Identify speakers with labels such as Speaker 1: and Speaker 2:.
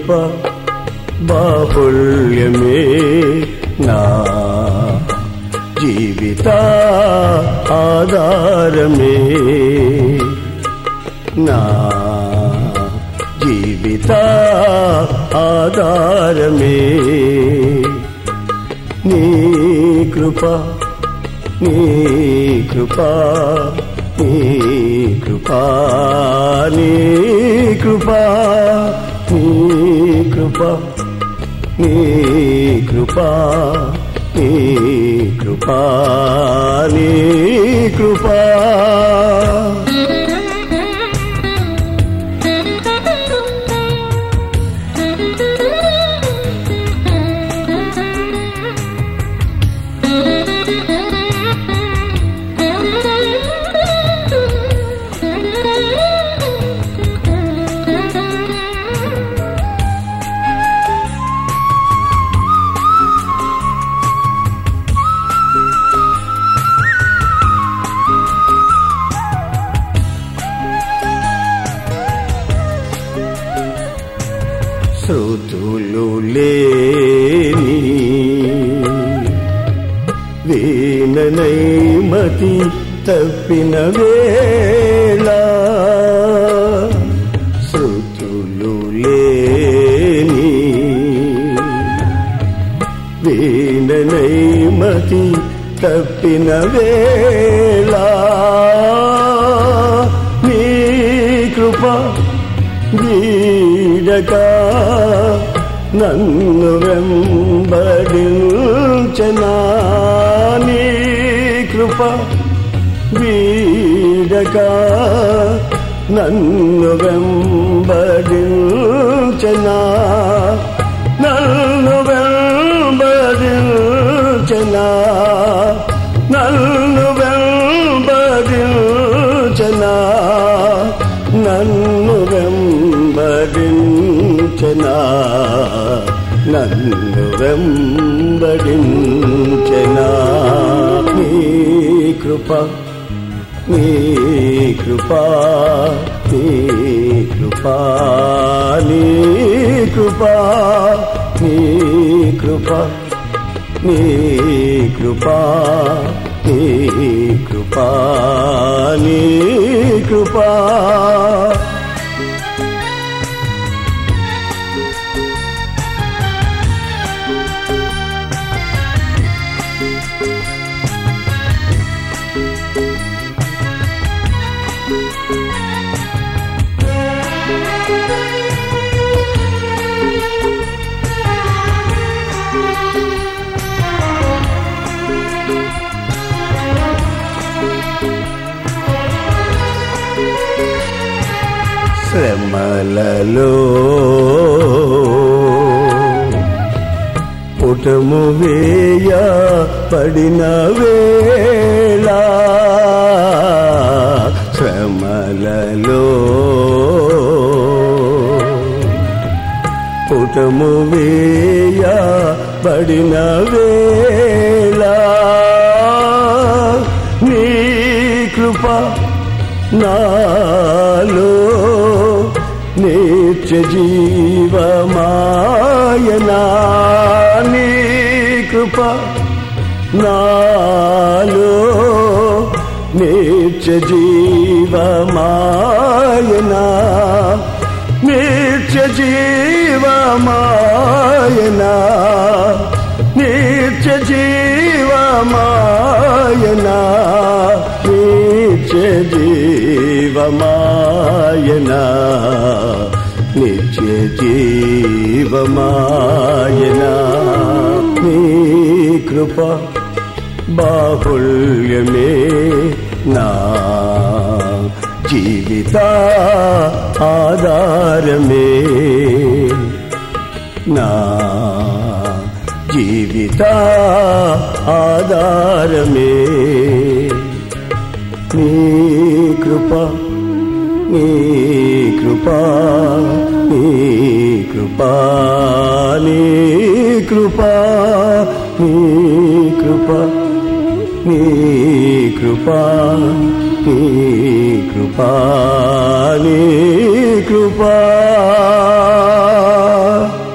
Speaker 1: కృప బాహుళ్యమే నా జీవిత ఆధారమే నా జీవిత ఆధారమే నీ కృప నీ కృప నీ కృప నీ కృప నీ కృప నీ కృప నీ కృప నీ కృప శృతులు లేని వీణనై మతి తప్పిన వేళ శృతులు లేని వీణనై మతి తప్పిన వేళ నీ కృప వీడక నన్ను వెంబడించనా నీ కృప వీడక నన్ను వెంబడించనా నన్ను వెంబడించనా నన్ను వెంబడించనా నన్ను వెంబడించనా నన్ను వెంబడించనా నీ కృప నీ కృప నీ కృప నీ కృప నీ కృప నీ కృప నీ కృప నీ కృప శ్రమలలో పుటము వేయ పడిన వేళ శ్రమలలో పుటము వేయ పడిన వేళ నీ కృప నాలో నిత్య జీవమాయనా నీ కృప నాలో నిత్య జీవమాయనా నిత్య జీవమాయనా నిత్య జీవమాయనా నిత్య జీవమాయనా నిత్య జీవమాయనా నీ కృప బాహుళ్యమే నా జీవిత ఆధారమే నా జీవిత ఆధారమే నీ కృప నీ కృప నీ కృప నీ కృప నీ కృప నీ కృపా నీ కృపా నీ కృపా